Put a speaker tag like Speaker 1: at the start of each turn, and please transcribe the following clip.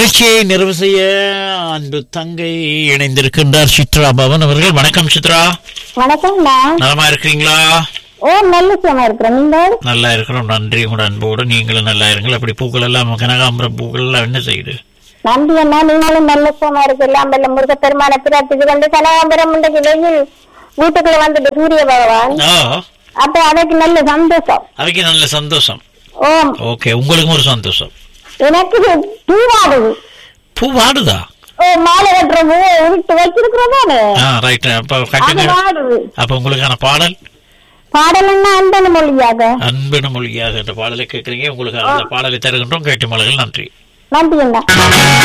Speaker 1: நிகழ்ச்சியை நிறைவு செய்ய அன்பு தங்கை இணைந்திருக்கின்றார் சித்ரா பவன் அவர்கள் வணக்கம் சித்ரா
Speaker 2: வணக்கம்டா
Speaker 1: நலமா இருக்கிறீங்களா
Speaker 2: ஓ நல்ல விஷயமா இருக்கிறோம் நீங்கள்
Speaker 1: நல்லா இருக்கிறோம் நன்றி உங்களோட அன்போடு நீங்களும் நல்லா இருங்கள் அப்படி பூக்கள் எல்லாம் கனகாம்பரம் பூக்கள் எல்லாம் என்ன செய்யுது
Speaker 2: நன்றி அண்ணா நீங்களும் நல்ல விஷயமா இருக்கு எல்லாம் வல்ல முருக பெருமான பிரார்த்திச்சு கொண்டு கனகாம்பரம் இன்றைக்கு வெயில் வீட்டுக்குள்ள வந்துட்டு சூரிய பகவான்
Speaker 1: ஆ
Speaker 2: அப்ப அதுக்கு நல்ல சந்தோஷம்
Speaker 1: அதுக்கு நல்ல சந்தோஷம்
Speaker 2: ஓம்
Speaker 1: ஓகே உங்களுக்கும் ஒரு சந்தோஷம்
Speaker 2: எனக்கு பூவாடுது
Speaker 1: பூ வாடுதா
Speaker 2: ஓ மாலை கட்டுற பூ விட்டு வச்சிருக்கிறதானே
Speaker 1: ஆ ரைட் அப்ப
Speaker 2: அது
Speaker 1: கட்டுங்க
Speaker 2: வாடுது
Speaker 1: அப்ப உங்களுக்கான பாடல்
Speaker 2: பாடலன்னா அந்தன மொழியாக
Speaker 1: அன்பின மொழியாக என்ற பாடலை கேட்குறீங்க உங்களுக்கு அந்த பாடலை தருகின்றோம் கேட்டு மலர்கள் நன்றி
Speaker 2: நன்றி அண்ணா